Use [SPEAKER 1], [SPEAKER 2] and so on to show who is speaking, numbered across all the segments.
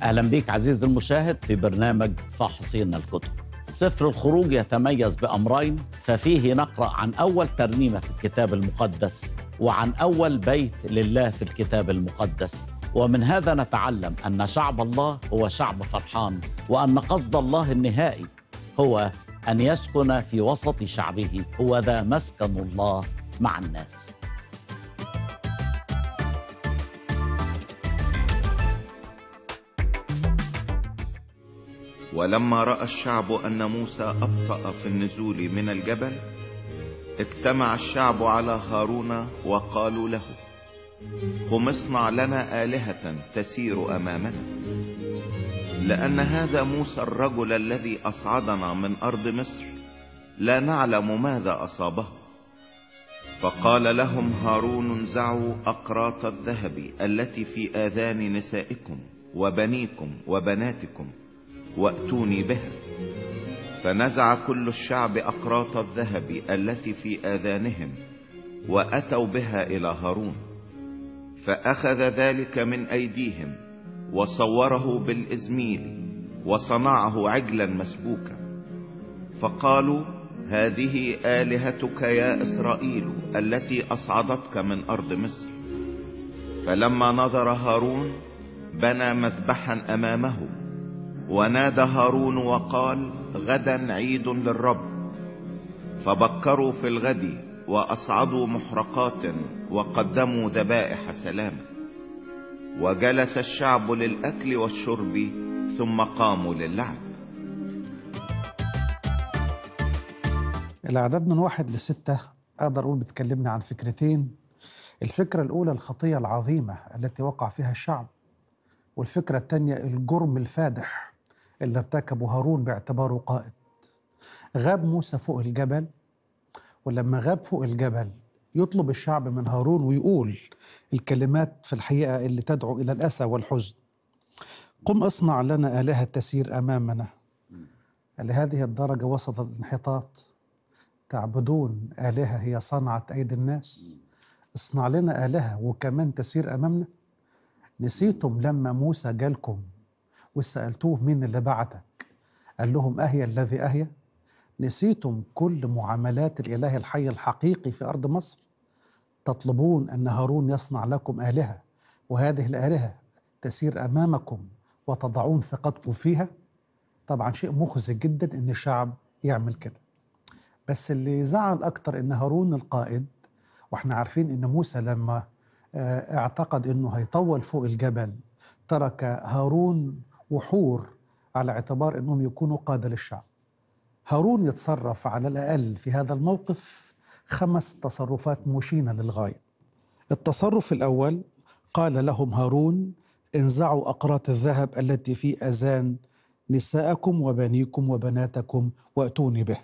[SPEAKER 1] أهلا بيك عزيزي المشاهد في برنامج فاحصين الكتب سفر الخروج يتميز بأمرين ففيه نقرأ عن أول ترنيمة في الكتاب المقدس وعن أول بيت لله في الكتاب المقدس ومن هذا نتعلم أن شعب الله هو شعب فرحان وأن قصد الله النهائي هو أن يسكن في وسط شعبه هو ذا مسكن الله مع الناس
[SPEAKER 2] ولما راى الشعب ان موسى ابطا في النزول من الجبل اجتمع الشعب على هارون وقالوا له قم اصنع لنا الهه تسير امامنا لان هذا موسى الرجل الذي اصعدنا من ارض مصر لا نعلم ماذا اصابه فقال لهم هارون انزعوا اقراط الذهب التي في اذان نسائكم وبنيكم وبناتكم واتوني بها فنزع كل الشعب اقراط الذهب التي في اذانهم واتوا بها الى هارون فاخذ ذلك من ايديهم وصوره بالازميل وصنعه عجلا مسبوكا فقالوا هذه الهتك يا اسرائيل التي اصعدتك من ارض مصر فلما نظر هارون بنى مذبحا امامه ونادى هارون وقال غدا عيد للرب فبكروا في الغد واصعدوا محرقات وقدموا ذبائح سلام وجلس الشعب للاكل والشرب ثم قاموا للعب
[SPEAKER 3] الأعداد من واحد لستة أقدر أقول بتكلمنا عن فكرتين الفكرة الأولى الخطية العظيمة التي وقع فيها الشعب والفكرة الثانية الجرم الفادح اللي ارتكبه هارون باعتباره قائد غاب موسى فوق الجبل ولما غاب فوق الجبل يطلب الشعب من هارون ويقول الكلمات في الحقيقة اللي تدعو إلى الأسى والحزن قم اصنع لنا آلهة تسير أمامنا لهذه الدرجة وسط الانحطاط تعبدون آلهة هي صنعة أيدي الناس اصنع لنا آلهة وكمان تسير أمامنا نسيتم لما موسى جالكم وسألتوه مين اللي بعتك قال لهم أهي الذي أهي نسيتم كل معاملات الإله الحي الحقيقي في أرض مصر تطلبون أن هارون يصنع لكم آلهة وهذه الآلهة تسير أمامكم وتضعون ثقتكم فيها طبعا شيء مخزي جدا أن الشعب يعمل كده بس اللي زعل أكتر أن هارون القائد وإحنا عارفين أن موسى لما اعتقد أنه هيطول فوق الجبل ترك هارون وحور على اعتبار أنهم يكونوا قادة للشعب هارون يتصرف على الأقل في هذا الموقف خمس تصرفات مشينة للغاية التصرف الأول قال لهم هارون انزعوا أقراط الذهب التي في أذان نساءكم وبنيكم وبناتكم وأتوني به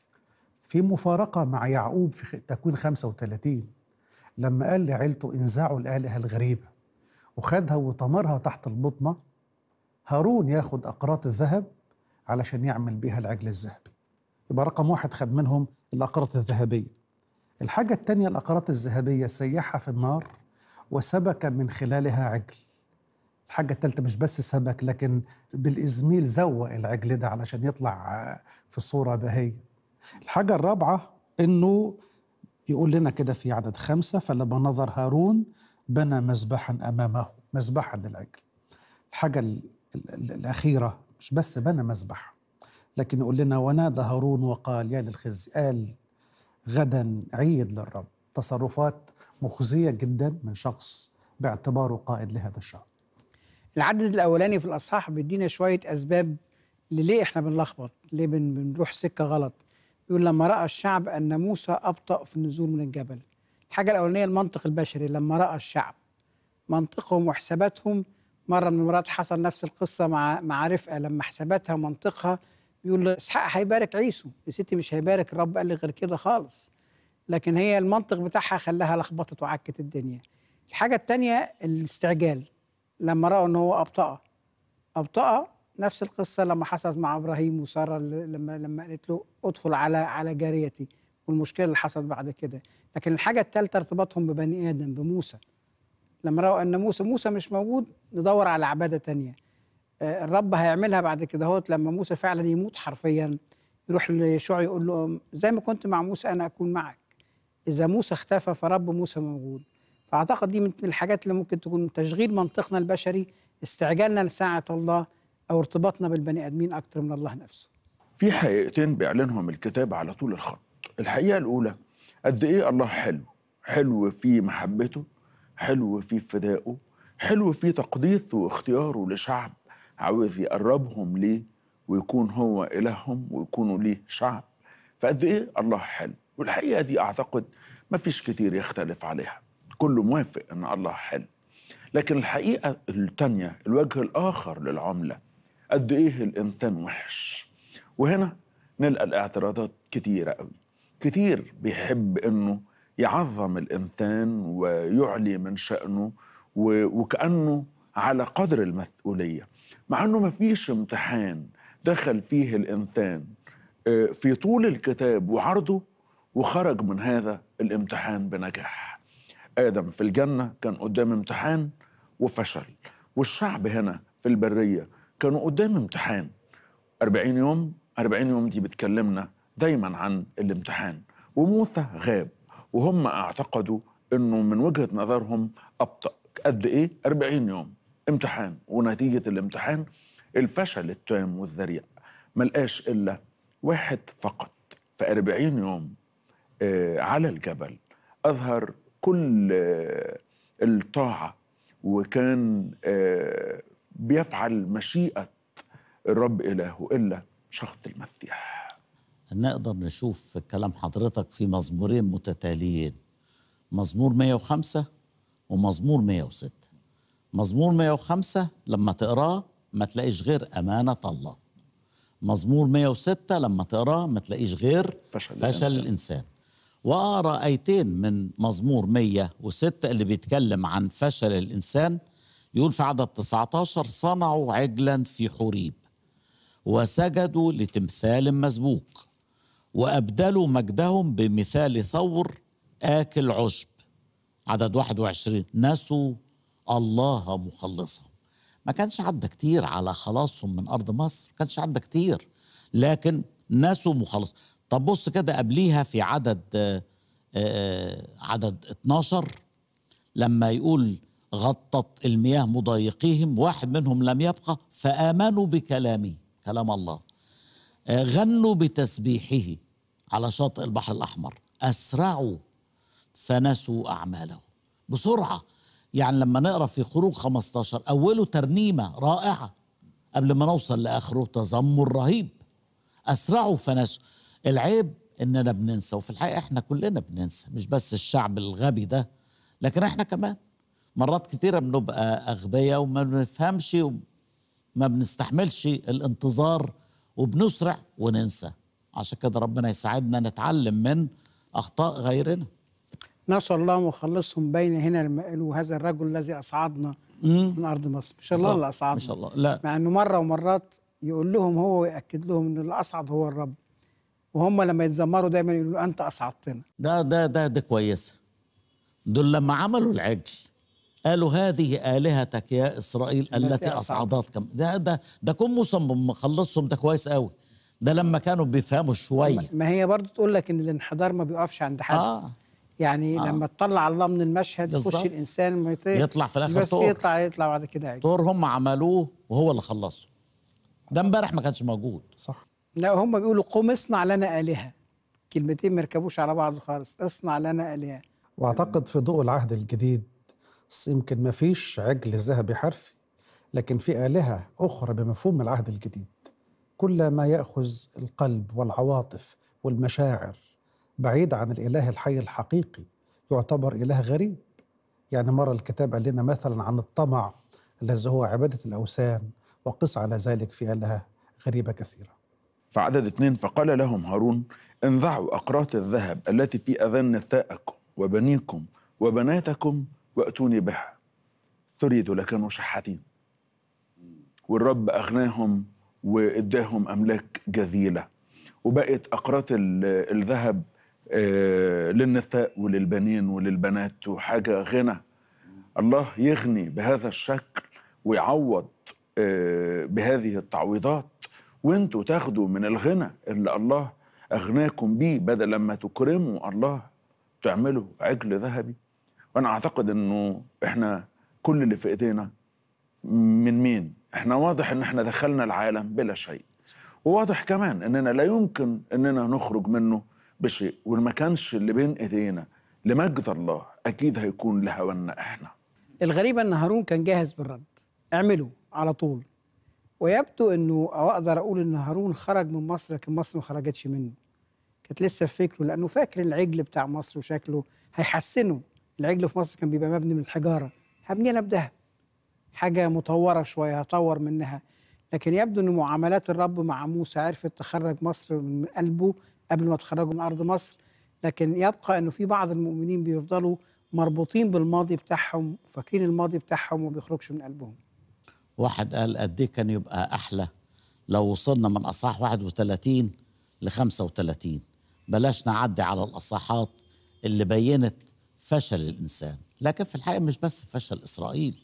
[SPEAKER 3] في مفارقة مع يعقوب في تكوين 35 لما قال لعيلته انزعوا الآلهة الغريبة وخدها وطمرها تحت البطمة هارون ياخد أقراط الذهب علشان يعمل بيها العجل الذهبي يبقى رقم واحد خد منهم الأقراط الذهبية الحاجة التانية الأقراط الذهبية سيحها في النار وسبك من خلالها عجل الحاجة التالتة مش بس سبك لكن بالإزميل زوق العجل ده علشان يطلع في صورة بهية الحاجة الرابعة إنه يقول لنا كده في عدد خمسة فلما نظر هارون بنى مذبحا أمامه مذبحا للعجل الحاجة ال ال الأخيرة مش بس بنى مذبح لكن يقول لنا ونادى هارون وقال يا للخزي قال غدا عيد للرب تصرفات مخزية جدا من شخص باعتباره قائد لهذا الشعب
[SPEAKER 4] العدد الاولاني في الاصحاح بيدينا شويه اسباب ليه احنا بنلخبط ليه بن بنروح سكه غلط يقول لما راى الشعب ان موسى ابطا في النزول من الجبل الحاجه الاولانيه المنطق البشري لما راى الشعب منطقهم وحساباتهم مره من المرات حصل نفس القصه مع مع رفقه لما حساباتها ومنطقها بيقول له اسحاق هيبارك عيسو يا ستي مش هيبارك الرب قال لي غير كده خالص لكن هي المنطق بتاعها خلاها لخبطت وعكت الدنيا الحاجه الثانيه الاستعجال لما راوا ان هو ابطأ ابطأ نفس القصه لما حصلت مع ابراهيم وساره لما لما قالت له ادخل على على جاريتي والمشكله اللي حصلت بعد كده لكن الحاجه الثالثه ارتباطهم ببني ادم بموسى لما راوا ان موسى موسى مش موجود ندور على عباده تانية آه، الرب هيعملها بعد كده هوت لما موسى فعلا يموت حرفيا يروح ليشوع يقول له زي ما كنت مع موسى انا اكون معك اذا موسى اختفى فرب موسى موجود فاعتقد دي من من الحاجات اللي ممكن تكون تشغيل منطقنا البشري استعجالنا لساعه الله او ارتباطنا بالبني ادمين اكتر من الله نفسه
[SPEAKER 5] في حقيقتين بيعلنهم الكتاب على طول الخط الحقيقة الأولى قد إيه الله حلو حلو في محبته حلو في فدائه حلو في تقديسه واختياره لشعب عاوز يقربهم ليه ويكون هو إلههم ويكونوا ليه شعب فقد إيه الله حلو والحقيقة دي أعتقد ما فيش كتير يختلف عليها كله موافق أن الله حلو لكن الحقيقة التانية الوجه الآخر للعملة قد إيه الإنسان وحش وهنا نلقى الاعتراضات كتيرة قوي كتير بيحب إنه يعظم الإنسان ويعلي من شأنه و- وكأنه على قدر المسؤولية مع إنه مفيش امتحان دخل فيه الإنسان آه، في طول الكتاب وعرضه وخرج من هذا الامتحان بنجاح آدم في الجنة كان قدام امتحان وفشل والشعب هنا في البرية كانوا قدام امتحان 40 يوم 40 يوم دي بتكلمنا دايما عن الامتحان وموسى غاب وهم اعتقدوا انه من وجهة نظرهم ابطأ قد ايه 40 يوم امتحان ونتيجة الامتحان الفشل التام والذريع ملقاش الا واحد فقط في 40 يوم آه، على الجبل أظهر كل آه، الطاعة وكان آه، بيفعل مشيئة الرب إلهه إلا شخص المسيح
[SPEAKER 1] نقدر نشوف كلام حضرتك في مزمورين متتاليين مزمور 105 ومزمور 106 مزمور 105 لما تقراه ما تلاقيش غير أمانة الله مزمور 106 لما تقراه ما تلاقيش غير
[SPEAKER 5] فشل
[SPEAKER 1] فشل
[SPEAKER 5] الإنسان.
[SPEAKER 1] الإنسان وأقرأ آيتين من مزمور 106 اللي بيتكلم عن فشل الإنسان يقول في عدد 19 صنعوا عجلا في حوريب وسجدوا لتمثال مسبوك وأبدلوا مجدهم بمثال ثور آكل عشب عدد 21 نسوا الله مخلصهم ما كانش عدى كتير على خلاصهم من أرض مصر ما كانش عدى كتير لكن نسوا مخلص طب بص كده قبليها في عدد آه، آه، عدد 12 لما يقول غطت المياه مضايقيهم واحد منهم لم يبقى فآمنوا بكلامه كلام الله آه، غنوا بتسبيحه على شاطئ البحر الأحمر أسرعوا فنسوا أعماله بسرعة يعني لما نقرأ في خروج 15 أوله ترنيمة رائعة قبل ما نوصل لآخره تذمر رهيب أسرعوا فنسوا العيب إننا بننسى وفي الحقيقة إحنا كلنا بننسى مش بس الشعب الغبي ده لكن إحنا كمان مرات كتيرة بنبقى أغبياء وما بنفهمش وما بنستحملش الانتظار وبنسرع وننسى عشان كده ربنا يساعدنا نتعلم من أخطاء غيرنا
[SPEAKER 4] نسوا الله مخلصهم بين هنا لما قالوا هذا الرجل الذي اصعدنا من ارض مصر مش الله
[SPEAKER 1] بالظبط.
[SPEAKER 4] اللي اصعدنا
[SPEAKER 1] ما شاء الله لا
[SPEAKER 4] مع انه مره ومرات يقول لهم هو وياكد لهم ان اللي اصعد هو الرب وهم لما يتذمروا دايما يقولوا له انت اصعدتنا
[SPEAKER 1] ده ده ده ده كويسة دول لما عملوا العجل قالوا هذه آلهتك يا إسرائيل
[SPEAKER 4] التي
[SPEAKER 1] التي
[SPEAKER 4] أصعدت.
[SPEAKER 1] أصعدتكم ده ده ده كون موسى مخلصهم ده كويس قوي ده لما كانوا بيفهموا شوية
[SPEAKER 4] ما هي برضو تقول لك ان الانحدار ما بيقفش عند حد
[SPEAKER 1] آه.
[SPEAKER 4] يعني
[SPEAKER 1] آه.
[SPEAKER 4] لما تطلع الله من المشهد
[SPEAKER 1] بالظبط.
[SPEAKER 4] يخش الانسان ما يط-
[SPEAKER 1] يطلع في الآخر
[SPEAKER 4] بس
[SPEAKER 1] طور.
[SPEAKER 4] يطلع يطلع بعد كده عجل
[SPEAKER 1] دور هم عملوه وهو اللي خلصه ده امبارح ما كانش موجود
[SPEAKER 3] صح
[SPEAKER 4] لا هم بيقولوا قم اصنع لنا الهه كلمتين ما يركبوش على بعض خالص اصنع لنا الهه
[SPEAKER 3] واعتقد في ضوء العهد الجديد س- يمكن ما فيش عجل ذهبي حرفي لكن في آلهة أخرى بمفهوم العهد الجديد كل ما يأخذ القلب والعواطف والمشاعر بعيد عن الإله الحي الحقيقي يعتبر إله غريب يعني مرة الكتاب قال لنا مثلا عن الطمع الذي هو عبادة الأوثان وقس على ذلك في آلهة غريبة كثيرة
[SPEAKER 5] فعدد اثنين فقال لهم هارون انزعوا أقراط الذهب التي في أذان نسائكم وبنيكم وبناتكم وأتوني بها ثري دول كانوا شحاتين والرب أغناهم وإداهم أملاك جذيلة وبقت أقراط ال- الذهب آه، للنساء وللبنين وللبنات وحاجة غنى الله يغني بهذا الشكل ويعوض آه، بهذه التعويضات وانتوا تاخدوا من الغنى اللي الله اغناكم بيه بدل لما تكرموا الله تعملوا عجل ذهبي وانا اعتقد انه احنا كل اللي في ايدينا من مين احنا واضح ان احنا دخلنا العالم بلا شيء وواضح كمان اننا لا يمكن اننا نخرج منه بشيء وما كانش اللي بين ايدينا لمجد الله اكيد هيكون لهوانا احنا
[SPEAKER 4] الغريبة ان هارون كان جاهز بالرد اعمله على طول ويبدو انه او اقدر اقول ان هارون خرج من مصر لكن مصر ما خرجتش منه كانت لسه في فكره لانه فاكر العجل بتاع مصر وشكله هيحسنه العجل في مصر كان بيبقى مبني من الحجاره هبني انا بذهب حاجه مطوره شويه هطور منها لكن يبدو ان معاملات الرب مع موسى عرفت تخرج مصر من قلبه قبل ما تخرجوا من ارض مصر لكن يبقى انه في بعض المؤمنين بيفضلوا مربوطين بالماضي بتاعهم فاكرين الماضي بتاعهم وما بيخرجش من قلبهم
[SPEAKER 1] واحد قال قد ايه كان يبقى احلى لو وصلنا من اصحاح 31 ل 35 بلاش نعدي على الاصحاحات اللي بينت فشل الانسان لكن في الحقيقه مش بس فشل اسرائيل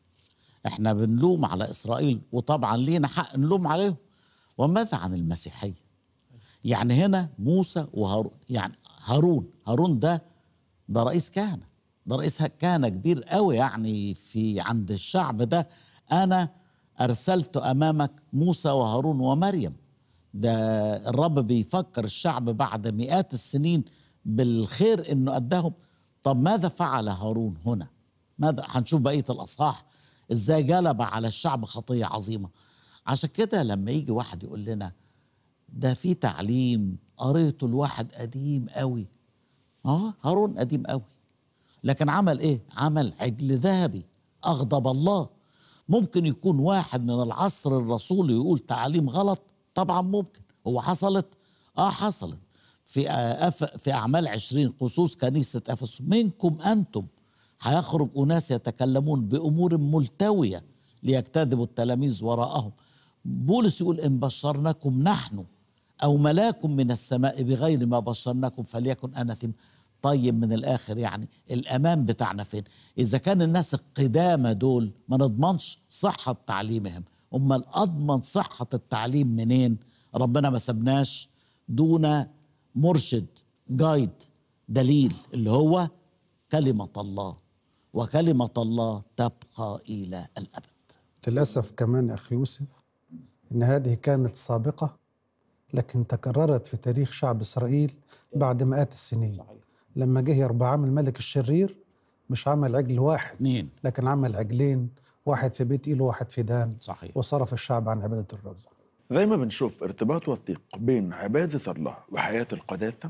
[SPEAKER 1] احنا بنلوم على اسرائيل وطبعا لينا حق نلوم عليهم وماذا عن المسيحيه يعني هنا موسى وهارون يعني هارون هارون ده ده رئيس كهنه ده رئيس كهنه كبير قوي يعني في عند الشعب ده انا ارسلت امامك موسى وهارون ومريم ده الرب بيفكر الشعب بعد مئات السنين بالخير انه اداهم طب ماذا فعل هارون هنا ماذا هنشوف بقيه الاصحاح ازاي جلب على الشعب خطيه عظيمه عشان كده لما يجي واحد يقول لنا ده في تعليم قريته الواحد قديم قوي اه هارون قديم قوي لكن عمل ايه عمل عجل ذهبي اغضب الله ممكن يكون واحد من العصر الرسولي يقول تعاليم غلط طبعا ممكن هو حصلت اه حصلت في آه أف في اعمال عشرين قصوص كنيسه افسس منكم انتم هيخرج اناس يتكلمون بامور ملتويه ليجتذبوا التلاميذ وراءهم بولس يقول ان بشرناكم نحن او ملاك من السماء بغير ما بشرناكم فليكن اناثم طيب من الاخر يعني الامان بتاعنا فين اذا كان الناس القدامى دول ما نضمنش صحه تعليمهم امال اضمن صحه التعليم منين ربنا ما سبناش دون مرشد جايد دليل اللي هو كلمه الله وكلمه الله تبقى الى الابد
[SPEAKER 3] للأسف كمان يا أخي يوسف إن هذه كانت سابقة لكن تكررت في تاريخ شعب إسرائيل بعد مئات السنين لما جه يربعام الملك الشرير مش عمل عجل واحد
[SPEAKER 1] اثنين
[SPEAKER 3] لكن عمل عجلين واحد في بيت إيل وواحد في دان
[SPEAKER 1] صحيح
[SPEAKER 3] وصرف الشعب عن عبادة الرب
[SPEAKER 5] زي ما بنشوف ارتباط وثيق بين عبادة الله وحياة القداسة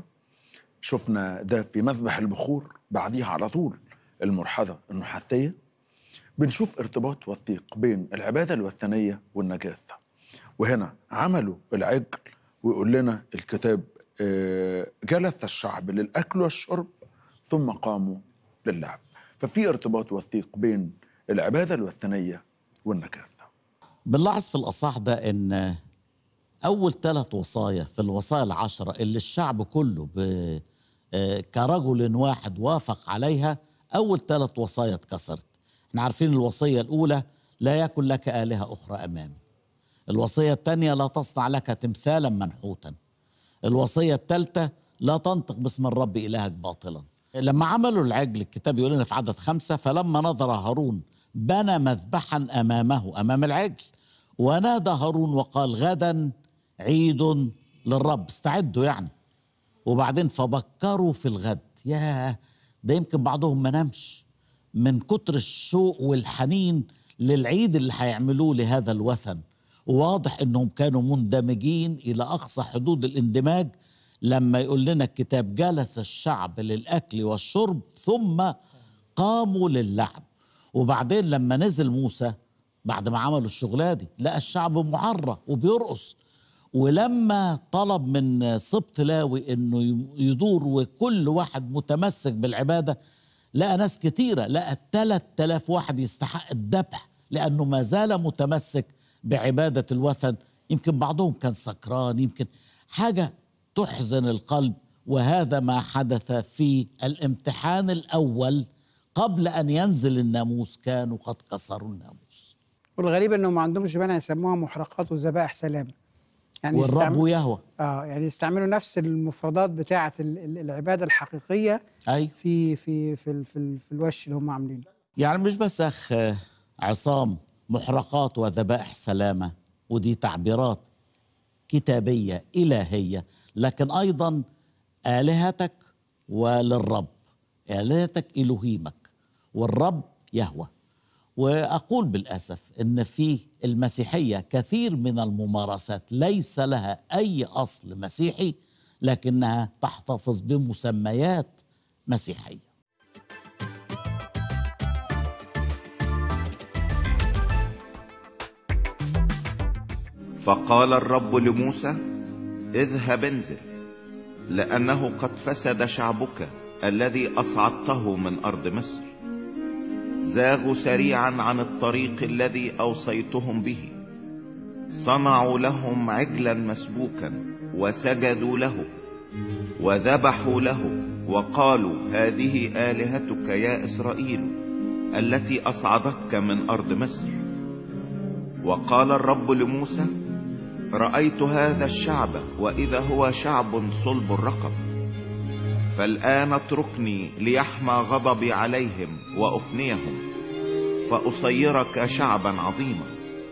[SPEAKER 5] شفنا ده في مذبح البخور بعديها على طول المرحلة النحاثية بنشوف ارتباط وثيق بين العبادة الوثنية والنجاسة وهنا عملوا العجل ويقول لنا الكتاب آه، جلس الشعب للأكل والشرب ثم قاموا للعب ففي ارتباط وثيق بين العبادة الوثنية والنجاسة
[SPEAKER 1] بنلاحظ في الأصح ده إن أول ثلاث وصايا في الوصايا العشرة اللي الشعب كله ب... آه، كرجل واحد وافق عليها أول ثلاث وصايا اتكسرت احنا عارفين الوصية الأولى لا يكن لك آلهة أخرى أمامي الوصية الثانية لا تصنع لك تمثالا منحوتا الوصية الثالثة لا تنطق باسم الرب إلهك باطلا لما عملوا العجل الكتاب يقول لنا في عدد خمسة فلما نظر هارون بنى مذبحا أمامه أمام العجل ونادى هارون وقال غدا عيد للرب استعدوا يعني وبعدين فبكروا في الغد ياه ده يمكن بعضهم ما نامش من كتر الشوق والحنين للعيد اللي هيعملوه لهذا الوثن وواضح انهم كانوا مندمجين الى اقصى حدود الاندماج لما يقول لنا الكتاب جلس الشعب للاكل والشرب ثم قاموا للعب وبعدين لما نزل موسى بعد ما عملوا الشغلة دي لقى الشعب معرى وبيرقص ولما طلب من سبط لاوي انه يدور وكل واحد متمسك بالعباده لقى ناس كتيره لقى 3000 واحد يستحق الذبح لانه ما زال متمسك بعباده الوثن يمكن بعضهم كان سكران يمكن حاجه تحزن القلب وهذا ما حدث في الامتحان الاول قبل ان ينزل الناموس كانوا قد كسروا الناموس
[SPEAKER 4] والغريب انهم ما عندهمش مانع يسموها محرقات وذبائح سلام يعني
[SPEAKER 1] والرب
[SPEAKER 4] يستعمل-
[SPEAKER 1] يهوى
[SPEAKER 4] اه يعني يستعملوا نفس المفردات بتاعه ال- ال- العباده الحقيقيه
[SPEAKER 1] أي
[SPEAKER 4] في في في ال- في, ال- في الوش اللي هم عاملينه
[SPEAKER 1] يعني مش بس أخ عصام محرقات وذبائح سلامة ودي تعبيرات كتابية إلهية لكن أيضا آلهتك وللرب آلهتك إلهيمك والرب يهوى وأقول بالأسف إن في المسيحية كثير من الممارسات ليس لها أي أصل مسيحي لكنها تحتفظ بمسميات مسيحيه
[SPEAKER 2] فقال الرب لموسى اذهب انزل لأنه قد فسد شعبك الذي أصعدته من أرض مصر زاغوا سريعا عن الطريق الذي أوصيتهم به صنعوا لهم عجلا مسبوكا وسجدوا له وذبحوا له وقالوا هذه آلهتك يا إسرائيل التي أصعدتك من أرض مصر وقال الرب لموسى رأيت هذا الشعب وإذا هو شعب صلب الرقب فالآن اتركني ليحمى غضبي عليهم وأفنيهم فأصيرك شعبا عظيما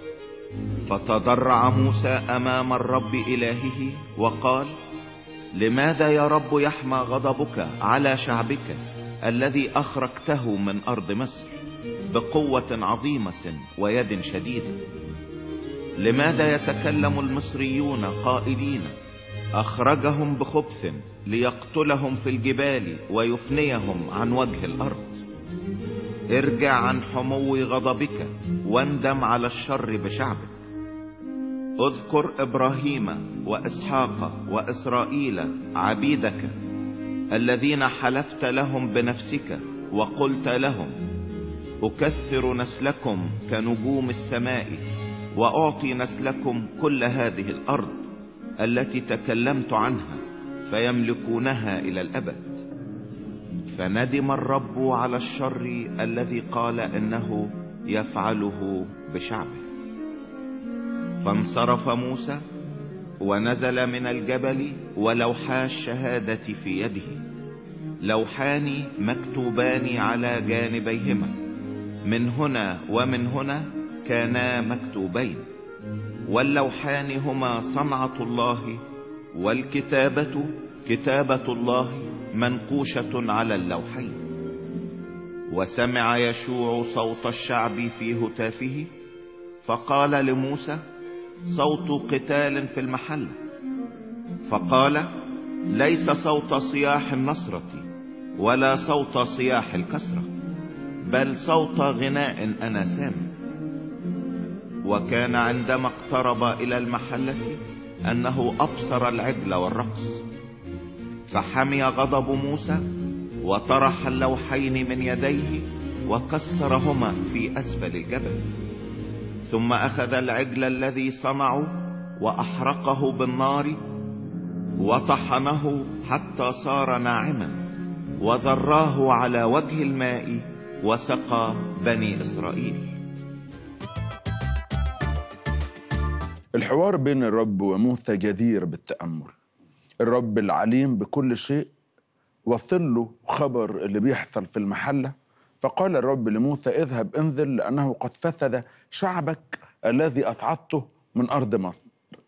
[SPEAKER 2] فتضرع موسى أمام الرب إلهه وقال لماذا يا رب يحمى غضبك على شعبك الذي أخرجته من أرض مصر بقوة عظيمة ويد شديدة لماذا يتكلم المصريون قائلين اخرجهم بخبث ليقتلهم في الجبال ويفنيهم عن وجه الارض ارجع عن حمو غضبك واندم على الشر بشعبك اذكر ابراهيم واسحاق واسرائيل عبيدك الذين حلفت لهم بنفسك وقلت لهم اكثر نسلكم كنجوم السماء واعطي نسلكم كل هذه الارض التي تكلمت عنها فيملكونها الى الابد فندم الرب على الشر الذي قال انه يفعله بشعبه فانصرف موسى ونزل من الجبل ولوحا الشهادة في يده لوحان مكتوبان على جانبيهما من هنا ومن هنا كانا مكتوبين واللوحان هما صنعة الله والكتابة كتابة الله منقوشة على اللوحين وسمع يشوع صوت الشعب في هتافه فقال لموسى صوت قتال في المحل فقال ليس صوت صياح النصرة ولا صوت صياح الكسرة بل صوت غناء أنا سامع وكان عندما اقترب إلى المحلة أنه أبصر العجل والرقص فحمي غضب موسى وطرح اللوحين من يديه وكسرهما في أسفل الجبل ثم أخذ العجل الذي صنعوا وأحرقه بالنار وطحنه حتى صار ناعما وذراه على وجه الماء وسقى بني إسرائيل
[SPEAKER 5] الحوار بين الرب وموسى جدير بالتأمل الرب العليم بكل شيء وصل له خبر اللي بيحصل في المحلة فقال الرب لموسى اذهب انزل لأنه قد فسد شعبك الذي أصعدته من أرض مصر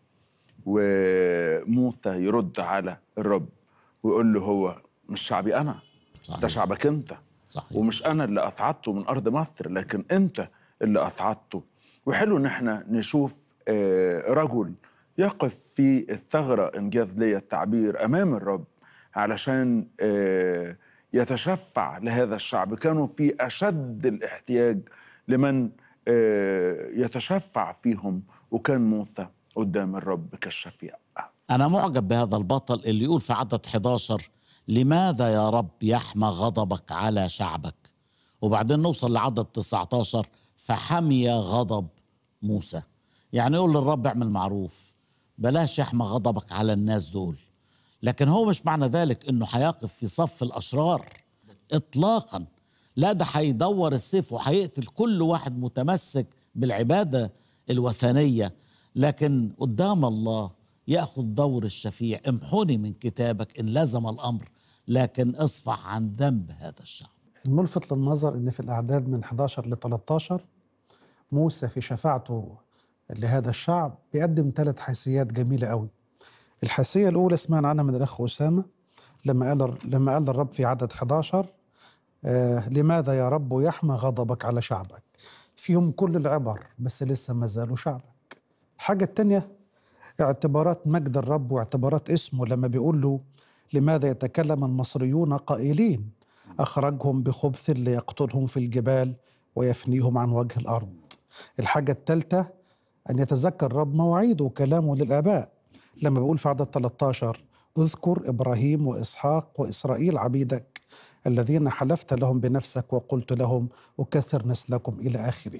[SPEAKER 5] وموسى يرد على الرب ويقول له هو مش شعبي أنا
[SPEAKER 1] صحيح.
[SPEAKER 5] ده شعبك أنت
[SPEAKER 1] صحيح
[SPEAKER 5] ومش انا اللي اصعدته من ارض مصر لكن انت اللي اصعدته وحلو ان احنا نشوف آه، رجل يقف في الثغره انجاز لي التعبير امام الرب علشان آه، يتشفع لهذا الشعب كانوا في اشد الاحتياج لمن آه، يتشفع فيهم وكان موسى قدام الرب كالشفيع
[SPEAKER 1] أنا معجب بهذا البطل اللي يقول في عدد 11 لماذا يا رب يحمى غضبك على شعبك وبعدين نوصل لعدد 19 فحمي غضب موسى يعني يقول للرب اعمل معروف بلاش يحمى غضبك على الناس دول لكن هو مش معنى ذلك انه هيقف في صف الاشرار اطلاقا لا ده هيدور السيف وهيقتل كل واحد متمسك بالعبادة الوثنية لكن قدام الله يأخذ دور الشفيع امحوني من كتابك إن لزم الأمر لكن اصفح عن ذنب هذا الشعب
[SPEAKER 3] الملفت للنظر ان في الاعداد من 11 ل 13 موسى في شفاعته لهذا الشعب بيقدم ثلاث حيثيات جميله قوي. الحيثيه الاولى سمعنا عنها من الاخ اسامه لما قال لما قال الرب في عدد 11 آه لماذا يا رب يحمى غضبك على شعبك؟ فيهم كل العبر بس لسه ما زالوا شعبك. الحاجه الثانيه اعتبارات مجد الرب واعتبارات اسمه لما بيقول له لماذا يتكلم المصريون قائلين أخرجهم بخبث ليقتلهم في الجبال ويفنيهم عن وجه الأرض الحاجة الثالثة أن يتذكر الرب مواعيده وكلامه للآباء لما بيقول في عدد 13 اذكر إبراهيم وإسحاق وإسرائيل عبيدك الذين حلفت لهم بنفسك وقلت لهم أكثر نسلكم إلى آخره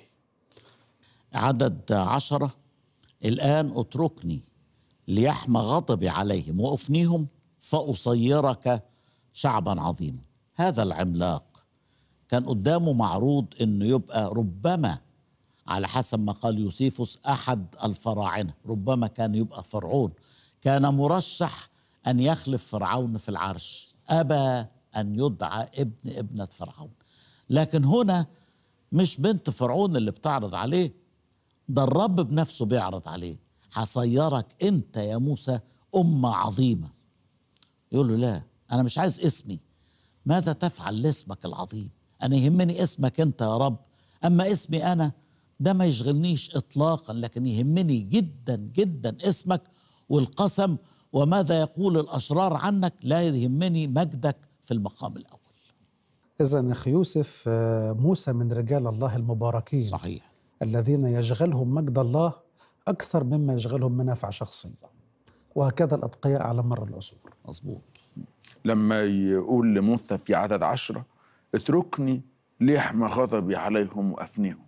[SPEAKER 1] عدد عشرة الآن اتركني ليحمى غضبي عليهم وأفنيهم فأصيرك شعبا عظيما هذا العملاق كان قدامه معروض انه يبقى ربما على حسب ما قال يوسيفوس احد الفراعنه ربما كان يبقى فرعون كان مرشح ان يخلف فرعون في العرش ابى ان يدعى ابن ابنه فرعون لكن هنا مش بنت فرعون اللي بتعرض عليه ده الرب بنفسه بيعرض عليه هصيرك انت يا موسى امه عظيمه يقول له لا انا مش عايز اسمي ماذا تفعل لاسمك العظيم انا يهمني اسمك انت يا رب اما اسمي انا ده ما يشغلنيش اطلاقا لكن يهمني جدا جدا اسمك والقسم وماذا يقول الاشرار عنك لا يهمني مجدك في المقام الاول
[SPEAKER 3] إذا أخي يوسف آه، موسى من رجال الله المباركين
[SPEAKER 1] صحيح
[SPEAKER 3] الذين يشغلهم مجد الله أكثر مما يشغلهم منافع شخصية وهكذا الأتقياء على مر العصور
[SPEAKER 1] مظبوط
[SPEAKER 5] لما يقول لموسى في عدد عشرة اتركني ليحمى غضبي عليهم وأفنيهم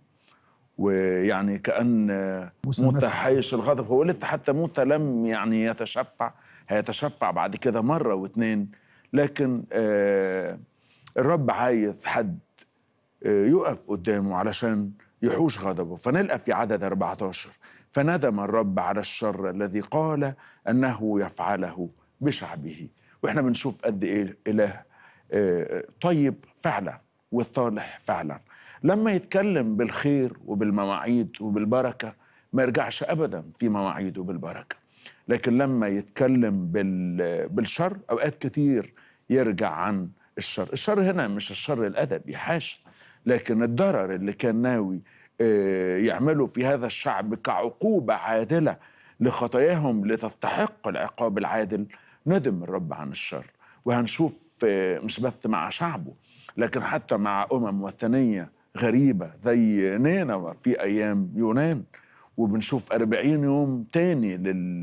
[SPEAKER 5] ويعني كأن
[SPEAKER 3] موسى
[SPEAKER 5] موسى
[SPEAKER 3] مسح.
[SPEAKER 5] حيش الغضب هو لسه حتى موسى لم يعني يتشفع هيتشفع بعد كده مرة واثنين لكن آه الرب عايز حد آه يقف قدامه علشان يحوش غضبه فنلقى في عدد 14 فندم الرب على الشر الذي قال أنه يفعله بشعبه واحنا بنشوف قد ايه اله آه، طيب فعلا والصالح فعلا لما يتكلم بالخير وبالمواعيد وبالبركه ما يرجعش ابدا في مواعيده بالبركه لكن لما يتكلم بال- بالشر اوقات كتير يرجع عن الشر الشر هنا مش الشر الادبي حاشا لكن الضرر اللي كان ناوي آه، يعمله في هذا الشعب كعقوبه عادله لخطاياهم لتستحق العقاب العادل ندم الرب عن الشر وهنشوف آه، مش بس مع شعبه لكن حتى مع أمم وثنية غريبة زي نينوى في أيام يونان وبنشوف أربعين يوم تاني لل...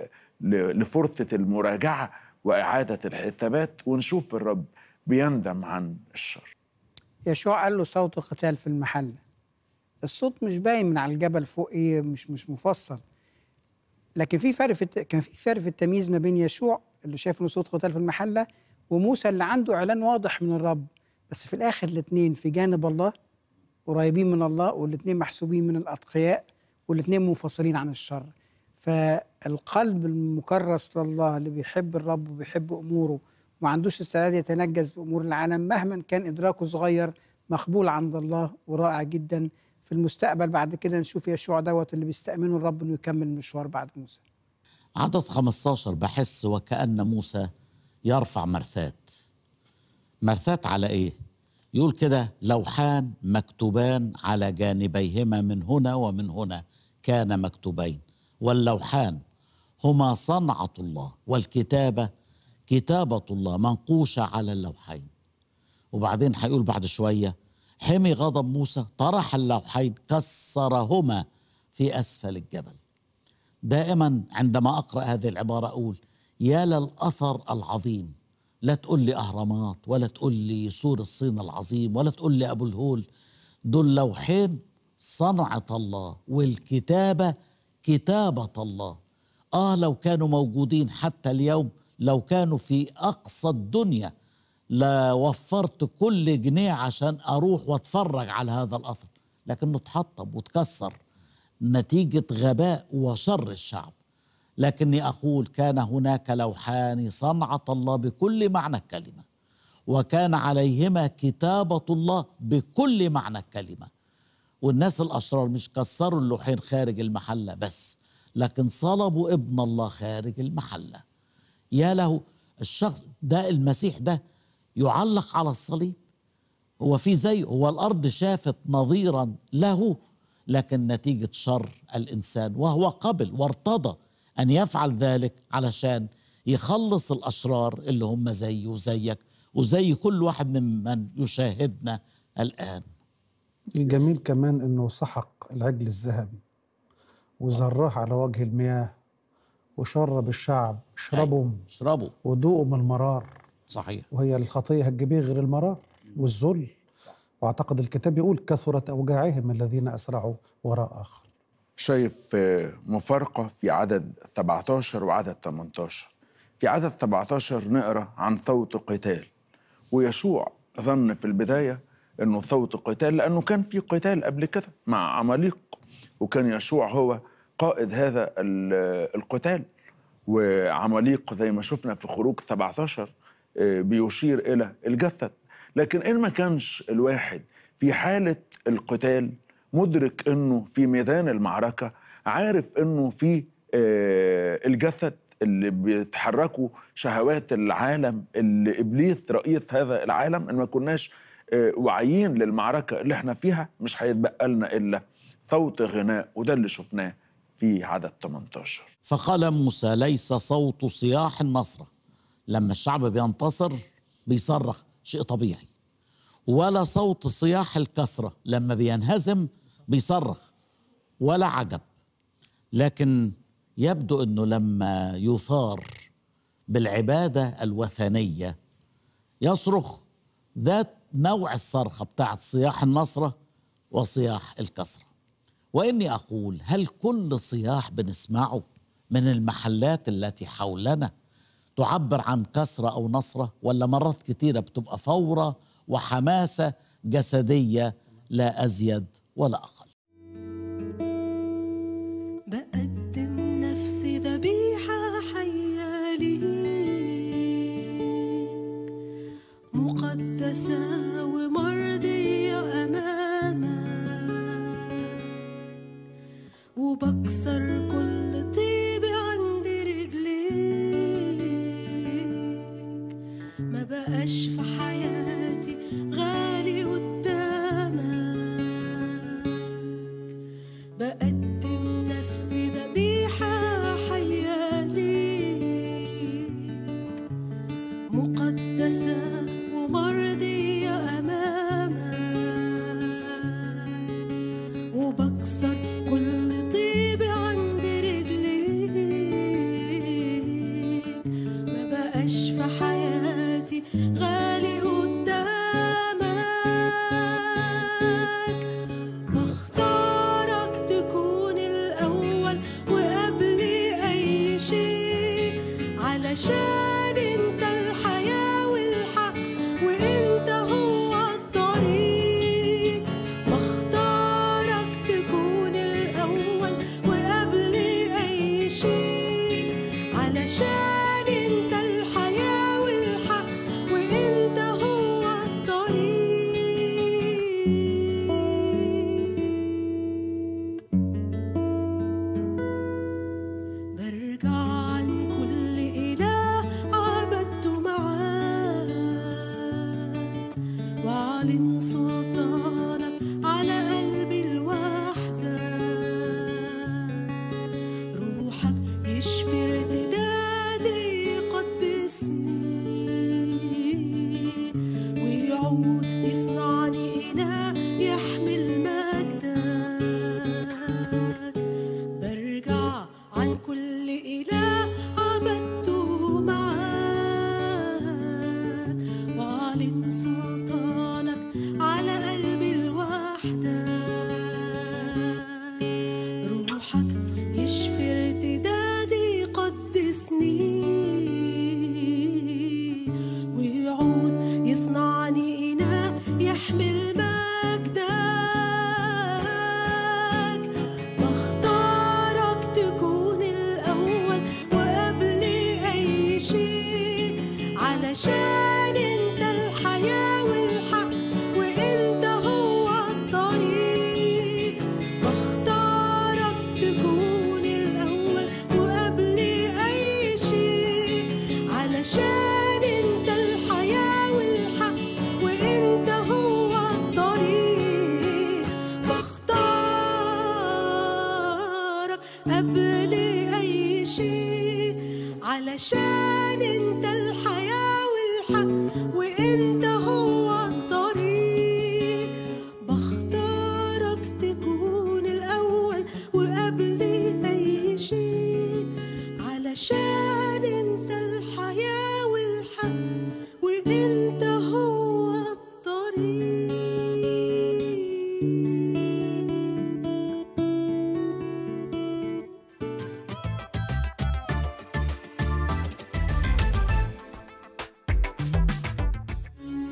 [SPEAKER 5] ل- لفرصة المراجعة وإعادة الحسابات ونشوف الرب بيندم عن الشر
[SPEAKER 4] يشوع قال له صوت قتال في المحله الصوت مش باين من على الجبل فوق ايه مش مش مفصل لكن في فرق في الت... كان في فرق في التمييز ما بين يشوع اللي شايف انه صوت قتال في المحله وموسى اللي عنده اعلان واضح من الرب بس في الاخر الاثنين في جانب الله قريبين من الله والاثنين محسوبين من الاتقياء والاثنين منفصلين عن الشر فالقلب المكرس لله اللي بيحب الرب وبيحب اموره وما عندوش استعداد يتنجس بامور العالم مهما كان ادراكه صغير مقبول عند الله ورائع جدا في المستقبل بعد كده نشوف يشوع دوت اللي بيستأمنه الرب انه يكمل المشوار بعد موسى
[SPEAKER 1] عدد 15 بحس وكأن موسى يرفع مرثات مرثات على ايه يقول كده لوحان مكتوبان على جانبيهما من هنا ومن هنا كان مكتوبين واللوحان هما صنعة الله والكتابة كتابة الله منقوشة على اللوحين وبعدين هيقول بعد شوية حمي غضب موسى طرح اللوحين كسرهما في أسفل الجبل دائما عندما اقرا هذه العباره اقول يا للاثر العظيم لا تقول لي اهرامات ولا تقول لي سور الصين العظيم ولا تقول لي ابو الهول دول لوحين صنعه الله والكتابه كتابه الله اه لو كانوا موجودين حتى اليوم لو كانوا في اقصى الدنيا لوفرت كل جنيه عشان اروح واتفرج على هذا الاثر لكنه اتحطم وتكسر نتيجة غباء وشر الشعب لكني أقول كان هناك لوحان صنعة الله بكل معنى الكلمة وكان عليهما كتابة الله بكل معنى الكلمة والناس الأشرار مش كسروا اللوحين خارج المحلة بس لكن صلبوا ابن الله خارج المحلة يا له الشخص ده المسيح ده يعلق على الصليب هو في زي هو الأرض شافت نظيرا له لكن نتيجة شر الإنسان وهو قبل وارتضى أن يفعل ذلك علشان يخلص الأشرار اللي هم زيه وزيك وزي كل واحد ممن يشاهدنا الآن
[SPEAKER 3] الجميل كمان انه سحق العجل الذهبي وزراه على وجه المياه وشرب الشعب اشربوا
[SPEAKER 1] اشربوا
[SPEAKER 3] وذوقوا من المرار
[SPEAKER 1] صحيح
[SPEAKER 3] وهي الخطيه هتجيبيه غير المرار والذل واعتقد الكتاب يقول كثرت اوجاعهم الذين اسرعوا وراء اخر
[SPEAKER 5] شايف آه، مفارقة في عدد 17 وعدد 18 في عدد 17 نقرأ عن صوت قتال ويشوع ظن في البداية أنه صوت قتال لأنه كان في قتال قبل كده مع عماليق وكان يشوع هو قائد هذا ال- القتال وعماليق زي ما شفنا في خروج 17 آه، بيشير إلى الجسد لكن إن ما كانش الواحد في حالة القتال مدرك انه في ميدان المعركه عارف انه في آه، الجسد اللي بيتحركوا شهوات العالم اللي ابليس رئيس هذا العالم ان ما كناش آه، واعيين للمعركه اللي احنا فيها مش هيتبقى لنا الا صوت غناء وده اللي شفناه في عدد 18
[SPEAKER 1] فقال موسى ليس صوت صياح النصرة لما الشعب بينتصر بيصرخ شيء طبيعي ولا صوت صياح الكسرة لما بينهزم بيصرخ ولا عجب لكن يبدو انه لما يثار بالعبادة الوثنية يصرخ ذات نوع الصرخة بتاعت صياح النصرة وصياح الكسرة وإني أقول هل كل صياح بنسمعه من المحلات التي حولنا تعبر عن كسرة أو نصرة ولا مرات كتيرة بتبقى فورة وحماسة جسدية لا أزيد ولا أقل
[SPEAKER 6] بقدم نفسي ذبيحة حية ليك مقدسة ومرضية أمامك وبكسر كل طيب عند رجليك ما بقاش في حياتي غالي قدامك بقدم نفسي ذبيحة حية ليك مقدسة ومرضية أمامك وبكسر كل طيب عند رجليك ما بقاش في حياتي غالي قدامك بختارك تكون الأول وقبلي أي شيء علشان انت الحياة والحق وانت هو الطريق بختارك تكون الأول وقبلي أي شيء علشان انت الحياة والحق وانت هو الطريق برجع عن كل إله عبدته معاك وأعلن سلطانك على قلبي لوحدك روحك يشفي ارتدادي يقدسني ويعود يصنعني إناء يحمل مجدك برجع عن كل إله عبدته معاك وأعلن سلطانك على قلبي لوحدك روحك يشفي ارتدادي يقدسني ويعود يصنعني إناء يحمل مجدك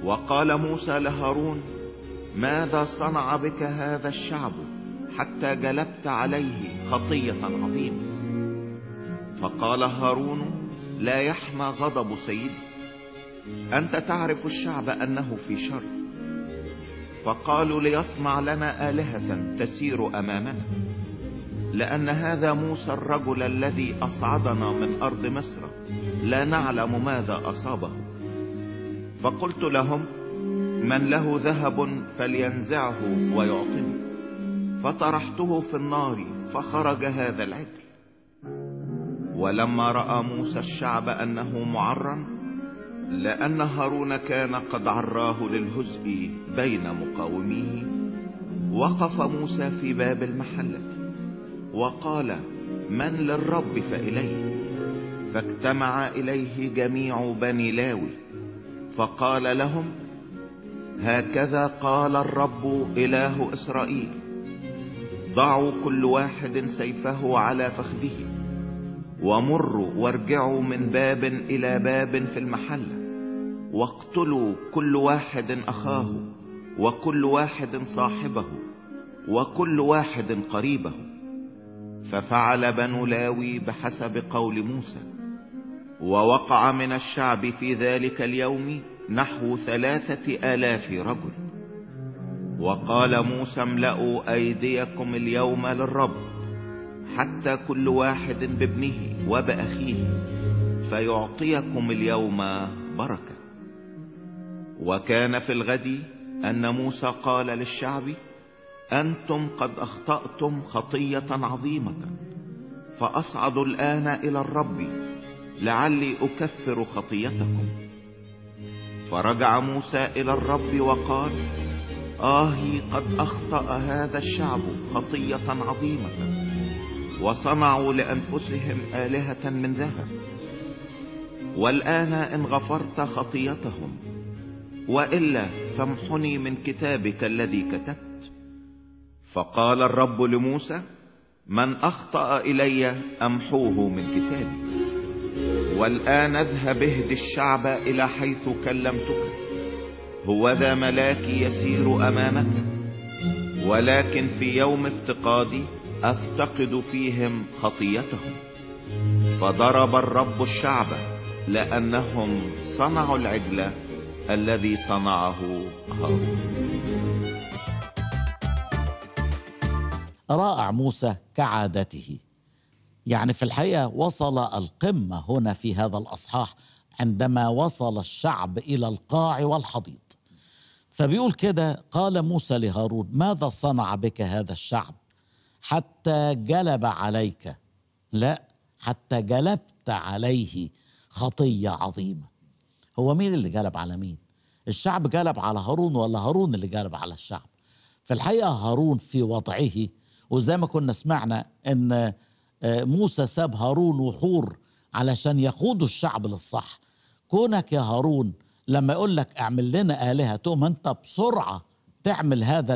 [SPEAKER 2] وقال موسى لهارون ماذا صنع بك هذا الشعب حتى جلبت عليه خطية عظيمة فقال هارون لا يحمى غضب سيدي أنت تعرف الشعب أنه في شر فقالوا ليصنع لنا آلهة تسير أمامنا لأن هذا موسى الرجل الذي أصعدنا من أرض مصر لا نعلم ماذا أصابه فقلت لهم من له ذهب فلينزعه ويعطني فطرحته في النار فخرج هذا العجل ولما رأى موسى الشعب أنه معرا لأن هارون كان قد عراه للهزء بين مقاوميه وقف موسى في باب المحلة وقال من للرب فإليه فاجتمع إليه جميع بني لاوي فقال لهم هكذا قال الرب إله إسرائيل ضعوا كل واحد سيفه على فخذه ومروا وارجعوا من باب إلى باب في المحلة واقتلوا كل واحد أخاه وكل واحد صاحبه وكل واحد قريبه ففعل بنو لاوي بحسب قول موسى ووقع من الشعب في ذلك اليوم نحو ثلاثة آلاف رجل وقال موسى املأوا أيديكم اليوم للرب حتى كل واحد بابنه وبأخيه فيعطيكم اليوم بركة وكان في الغد أن موسى قال للشعب أنتم قد أخطأتم خطية عظيمة فأصعد الآن إلى الرب لعلي أكفر خطيتكم فرجع موسى إلى الرب وقال آهي قد أخطأ هذا الشعب خطية عظيمة وصنعوا لأنفسهم آلهة من ذهب والآن إن غفرت خطيتهم وإلا فامحني من كتابك الذي كتبت فقال الرب لموسى من أخطأ إلي أمحوه من كتابي والآن اذهب اهد الشعب إلى حيث كلمتك هو ذا ملاكي يسير أمامك ولكن في يوم افتقادي أفتقد فيهم خطيتهم فضرب الرب الشعب لأنهم صنعوا العجل الذي صنعه هارون
[SPEAKER 1] رائع موسى كعادته يعني في الحقيقه وصل القمه هنا في هذا الاصحاح عندما وصل الشعب الى القاع والحضيض فبيقول كده قال موسى لهارون ماذا صنع بك هذا الشعب حتى جلب عليك لا حتى جلبت عليه خطيه عظيمه هو مين اللي جلب على مين الشعب جلب على هارون ولا هارون اللي جلب على الشعب في الحقيقه هارون في وضعه وزي ما كنا سمعنا ان موسى ساب هارون وحور علشان يقودوا الشعب للصح كونك يا هارون لما يقول لك اعمل لنا آلهة تقوم انت بسرعة تعمل هذا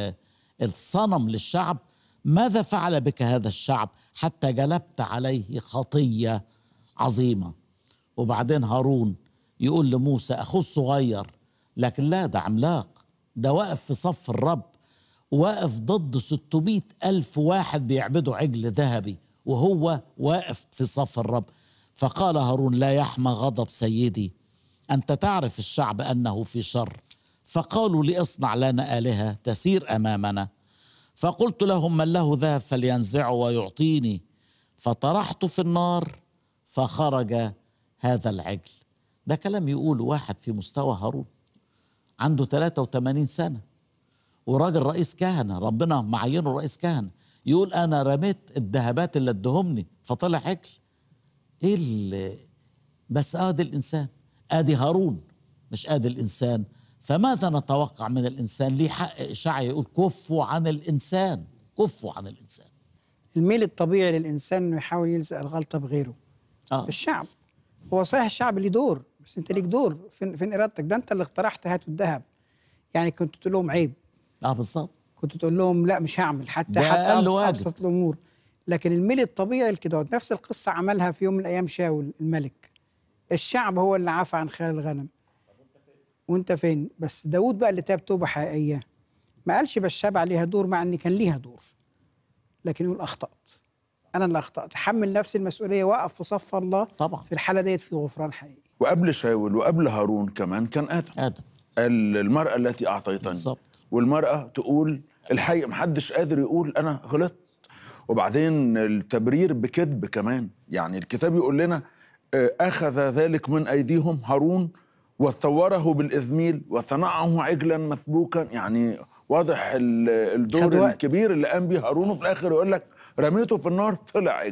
[SPEAKER 1] الصنم للشعب ماذا فعل بك هذا الشعب حتى جلبت عليه خطية عظيمة وبعدين هارون يقول لموسى أخوه الصغير لكن لا ده عملاق ده واقف في صف الرب واقف ضد 600 ألف واحد بيعبدوا عجل ذهبي وهو واقف في صف الرب فقال هارون لا يحمى غضب سيدي أنت تعرف الشعب أنه في شر فقالوا لأصنع لنا آلهة تسير أمامنا فقلت لهم من له ذهب فلينزعه ويعطيني فطرحت في النار فخرج هذا العجل ده كلام يقول واحد في مستوى هارون عنده 83 سنة وراجل رئيس كهنة ربنا معينه رئيس كهنة يقول أنا رميت الذهبات اللي ادهمني فطلع عجل إيه اللي بس آدي الإنسان آدي هارون مش آدي الإنسان فماذا نتوقع من الإنسان ليه حق إشعيا يقول كفوا عن الإنسان كفوا عن الإنسان
[SPEAKER 4] الميل الطبيعي للانسان انه يحاول يلزق الغلطه بغيره
[SPEAKER 1] آه.
[SPEAKER 4] الشعب هو صحيح الشعب ليه دور بس انت ليك دور فين فين ارادتك ده انت اللي اقترحت هاتوا الذهب يعني كنت تقول لهم عيب
[SPEAKER 1] اه بالظبط
[SPEAKER 4] كنت تقول لهم لا مش هعمل حتى
[SPEAKER 1] ده
[SPEAKER 4] حتى
[SPEAKER 1] أقل
[SPEAKER 4] أبسط,
[SPEAKER 1] واجب.
[SPEAKER 4] ابسط الامور لكن الميل الطبيعي لكده نفس القصه عملها في يوم من الايام شاول الملك الشعب هو اللي عفى عن خيال الغنم وانت فين بس داود بقى اللي تاب توبه حقيقيه ما قالش بشاب عليها دور مع ان كان ليها دور لكن يقول اخطات انا اللي اخطات حمل نفسي المسؤوليه وقف في صف الله
[SPEAKER 1] طبعا.
[SPEAKER 4] في الحاله ديت في غفران حقيقي
[SPEAKER 5] وقبل شاول وقبل هارون كمان كان ادم
[SPEAKER 1] ادم
[SPEAKER 5] ال- المراه التي اعطيتني
[SPEAKER 1] بالظبط.
[SPEAKER 5] والمراه تقول الحقيقه محدش قادر يقول انا غلطت وبعدين التبرير بكذب كمان يعني الكتاب يقول لنا آه، اخذ ذلك من ايديهم هارون وثوره بالاذميل وصنعه عجلا مسبوكا يعني واضح ال-
[SPEAKER 4] خد
[SPEAKER 5] الدور
[SPEAKER 4] وقت.
[SPEAKER 5] الكبير اللي قام بيه هارون وفي الاخر يقول لك رميته في النار طلع عجل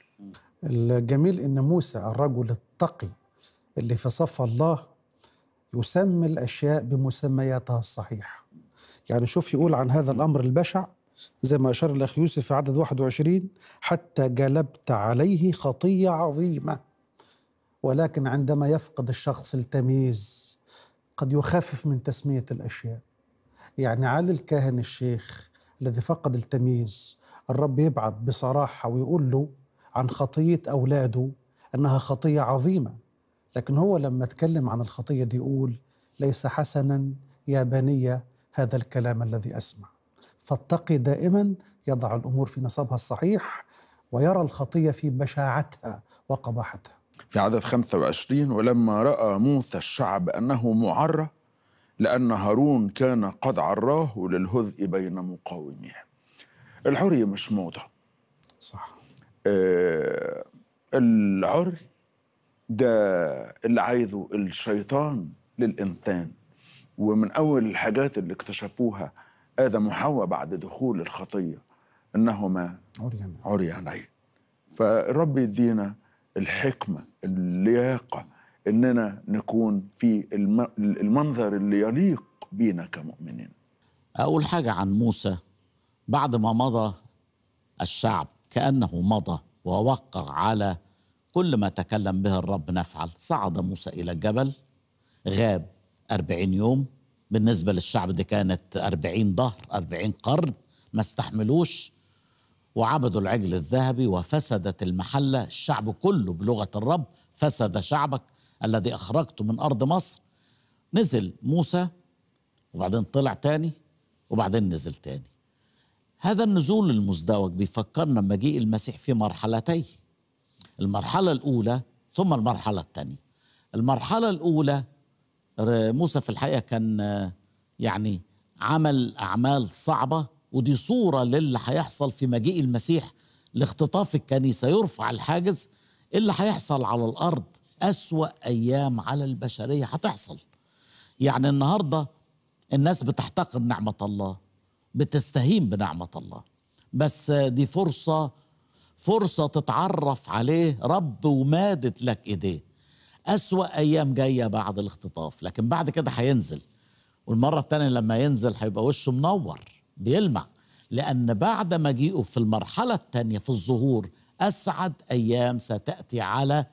[SPEAKER 3] الجميل ان موسى الرجل التقي اللي في صف الله يسمي الاشياء بمسمياتها الصحيحه يعني شوف يقول عن هذا الامر البشع زي ما اشار الاخ يوسف في عدد 21 حتى جلبت عليه خطيه عظيمه ولكن عندما يفقد الشخص التمييز قد يخفف من تسميه الاشياء يعني علي الكاهن الشيخ الذي فقد التمييز الرب يبعث بصراحة ويقول له عن خطية أولاده أنها خطية عظيمة لكن هو لما اتكلم عن الخطية دي يقول ليس حسنا يا بني هذا الكلام الذي أسمع فالتقي دائما يضع الأمور في نصابها الصحيح ويرى الخطية في بشاعتها وقباحتها
[SPEAKER 5] في عدد 25 ولما رأى موسى الشعب أنه معرى لأن هارون كان قد عراه للهزء بين مقاوميه العري مش موضة
[SPEAKER 3] صح
[SPEAKER 5] آه العري ده اللي عايزه الشيطان للإنسان ومن أول الحاجات اللي اكتشفوها آدم وحواء بعد دخول الخطية إنهما
[SPEAKER 3] عريان
[SPEAKER 5] عريانين فالرب يدينا الحكمة اللياقة إننا نكون في الم- المنظر اللي يليق بينا كمؤمنين
[SPEAKER 1] أقول حاجة عن موسى بعد ما مضى الشعب كأنه مضى ووقع على كل ما تكلم به الرب نفعل صعد موسى إلى الجبل غاب أربعين يوم بالنسبة للشعب دي كانت أربعين ظهر أربعين قرن ما استحملوش وعبدوا العجل الذهبي وفسدت المحلة الشعب كله بلغة الرب فسد شعبك الذي أخرجته من أرض مصر نزل موسى وبعدين طلع تاني وبعدين نزل تاني هذا النزول المزدوج بيفكرنا بمجيء المسيح في مرحلتين المرحلة الأولى ثم المرحلة الثانية المرحلة الأولى ر- موسى في الحقيقة كان آه، يعني عمل أعمال صعبة ودي صورة للي هيحصل في مجيء المسيح لاختطاف الكنيسة يرفع الحاجز اللي هيحصل على الأرض أسوأ أيام على البشرية هتحصل يعني النهارده الناس بتحتقر نعمة الله بتستهين بنعمة الله بس دي فرصة فرصة تتعرف عليه رب ومادت لك ايديه أسوأ أيام جاية بعد الاختطاف لكن بعد كده هينزل والمرة التانية لما ينزل هيبقى وشه منور بيلمع لأن بعد مجيئه في المرحلة التانية في الظهور أسعد أيام ستأتي على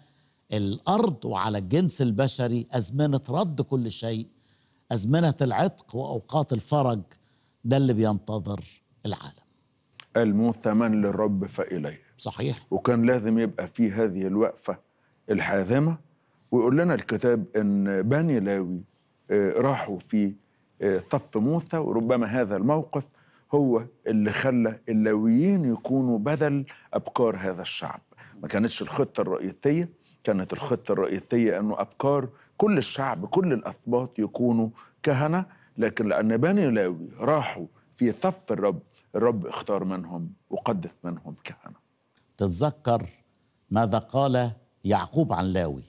[SPEAKER 1] الأرض وعلى الجنس البشري أزمنة رد كل شيء أزمنة العتق وأوقات الفرج ده اللي بينتظر العالم
[SPEAKER 5] قال موسى من للرب فإليه
[SPEAKER 1] صحيح
[SPEAKER 5] وكان لازم يبقى في هذه الوقفة الحازمة ويقول لنا الكتاب إن بني لاوي آه، راحوا في آه، صف موسى وربما هذا الموقف هو اللي خلى اللاويين يكونوا بدل أبكار هذا الشعب ما كانتش الخطة الرئيسية كانت الخطة الرئيسية أنه أبكار كل الشعب كل الأسباط يكونوا كهنة لكن لأن بني لاوي راحوا في صف الرب الرب اختار منهم وقدس منهم كهنه
[SPEAKER 1] تتذكر ماذا قال يعقوب عن لاوي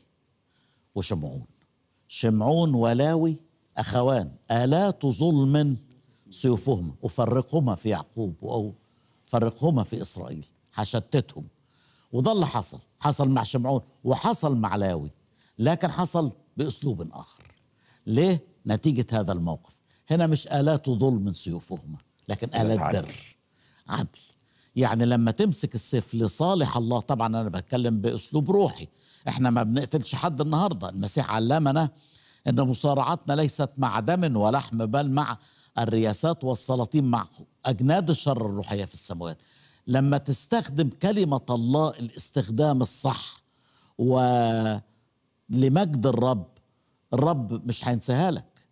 [SPEAKER 1] وشمعون شمعون ولاوي أخوان آلات ظلم سيوفهما أفرقهما في يعقوب أو فرقهما في إسرائيل هشتتهم وده اللي حصل حصل مع شمعون وحصل مع لاوي لكن حصل بأسلوب آخر ليه؟ نتيجة هذا الموقف هنا مش آلات ظلم سيوفهما لكن آلات
[SPEAKER 5] عدل.
[SPEAKER 1] بر عدل يعني لما تمسك السيف لصالح الله طبعا انا بتكلم باسلوب روحي احنا ما بنقتلش حد النهارده المسيح علمنا ان مصارعتنا ليست مع دم ولحم بل مع الرياسات والسلاطين مع اجناد الشر الروحيه في السماوات لما تستخدم كلمه الله الاستخدام الصح ولمجد الرب الرب مش هينساها لك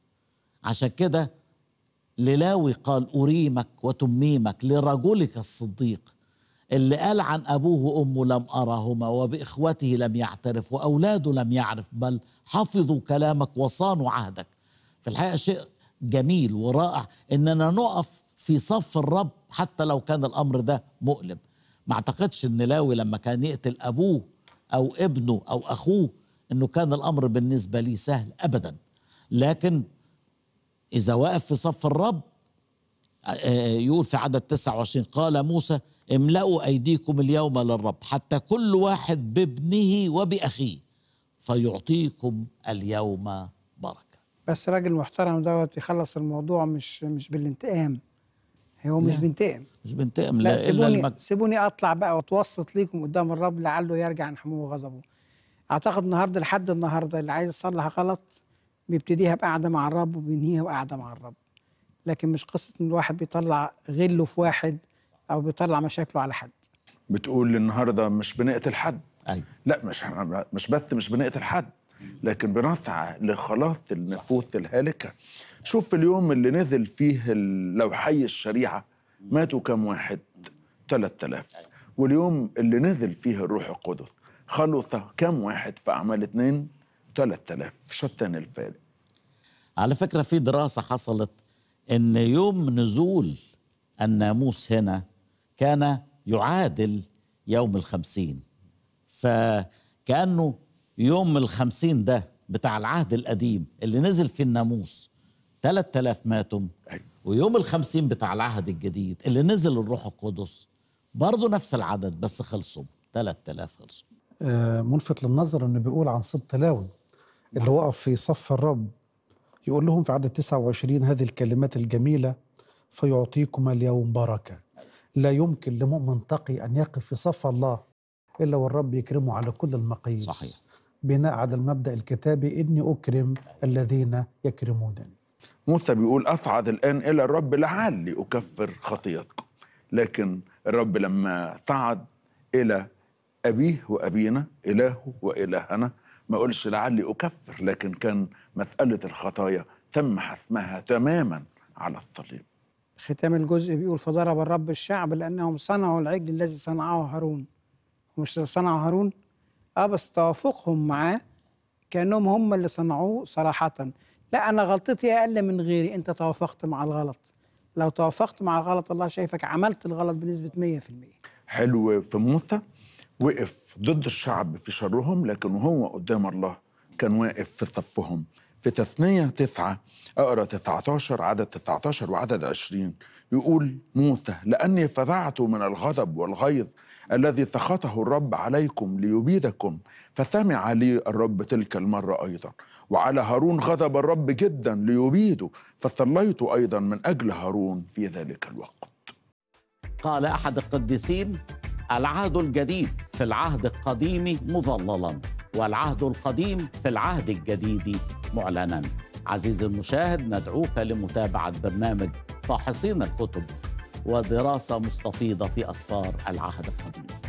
[SPEAKER 1] عشان كده للاوي قال أريمك وتميمك لرجلك الصديق اللي قال عن أبوه وأمه لم أرهما وبإخوته لم يعترف وأولاده لم يعرف بل حفظوا كلامك وصانوا عهدك في الحقيقة شيء جميل ورائع إننا نقف في صف الرب حتى لو كان الأمر ده مؤلم ما اعتقدش إن لاوي لما كان يقتل أبوه أو ابنه أو أخوه إنه كان الأمر بالنسبة لي سهل أبدا لكن إذا واقف في صف الرب آه، يقول في عدد 29 قال موسى املأوا أيديكم اليوم للرب حتى كل واحد بابنه وبأخيه فيعطيكم اليوم بركة
[SPEAKER 4] بس راجل محترم دوت يخلص الموضوع مش مش بالانتقام هو مش
[SPEAKER 1] لا.
[SPEAKER 4] بينتقم
[SPEAKER 1] مش بنتقم
[SPEAKER 4] لا
[SPEAKER 1] لا إلا
[SPEAKER 4] سيبوني
[SPEAKER 1] المجد
[SPEAKER 4] سيبوني اطلع بقى واتوسط ليكم قدام الرب لعله يرجع عن حموه وغضبه اعتقد النهارده لحد النهارده اللي عايز يصلح غلط بيبتديها بقعده مع الرب وبينهيها بقعده مع الرب لكن مش قصه ان الواحد بيطلع غله في واحد او بيطلع مشاكله على حد
[SPEAKER 5] بتقول النهارده مش بنقتل حد
[SPEAKER 1] أيوة.
[SPEAKER 5] لا مش مش بس مش بنقتل حد لكن بنسعى لخلاص النفوس الهالكه شوف اليوم اللي نزل فيه لوحي الشريعه ماتوا كم واحد 3000 واليوم اللي نزل فيه الروح القدس خلص كم واحد في اعمال اتنين 3000 شتان الفارق
[SPEAKER 1] على فكرة في دراسة حصلت إن يوم نزول الناموس هنا كان يعادل يوم الخمسين فكأنه يوم الخمسين ده بتاع العهد القديم اللي نزل في الناموس 3000 ماتوا
[SPEAKER 5] أيوة.
[SPEAKER 1] ويوم الخمسين بتاع العهد الجديد اللي نزل الروح القدس برضه نفس العدد بس خلصوا 3000 خلصوا
[SPEAKER 3] آه، ملفت للنظر انه بيقول عن سبط لاوي اللي وقف في صف الرب يقول لهم في عدد 29 هذه الكلمات الجميله فيعطيكم اليوم بركه لا يمكن لمؤمن تقي ان يقف في صف الله الا والرب يكرمه على كل المقاييس
[SPEAKER 1] صحيح.
[SPEAKER 3] بناء على المبدا الكتابي اني اكرم الذين يكرمونني
[SPEAKER 5] موسى بيقول أصعد الآن إلى الرب لعلي أكفر خطيتكم لكن الرب لما صعد إلى أبيه وأبينا إلهه وإلهنا ما قولش لعلي أكفر لكن كان مسألة الخطايا تم حسمها تماما على الصليب
[SPEAKER 4] ختام الجزء بيقول فضرب الرب الشعب لانهم صنعوا العجل الذي صنعه هارون ومش اللي صنعه هارون اه بس توافقهم معاه كانهم هم اللي صنعوه صراحه لا انا غلطتي اقل من غيري انت توافقت مع الغلط لو توافقت مع الغلط الله شايفك عملت الغلط بنسبه 100%
[SPEAKER 5] حلو في موسى وقف ضد الشعب في شرهم لكن وهو قدام الله كان واقف في صفهم في تثنية تسعة أقرأ 19 عدد 19 وعدد 20 يقول موسى لأني فزعت من الغضب والغيظ الذي سخطه الرب عليكم ليبيدكم فسمع لي الرب تلك المرة أيضا وعلى هارون غضب الرب جدا ليبيده فصليت أيضا من أجل هارون في ذلك الوقت
[SPEAKER 1] قال احد القديسين العهد الجديد في العهد القديم مظللا والعهد القديم في العهد الجديد معلنا عزيزي المشاهد ندعوك لمتابعه برنامج فاحصين الكتب ودراسه مستفيضه في اسفار العهد القديم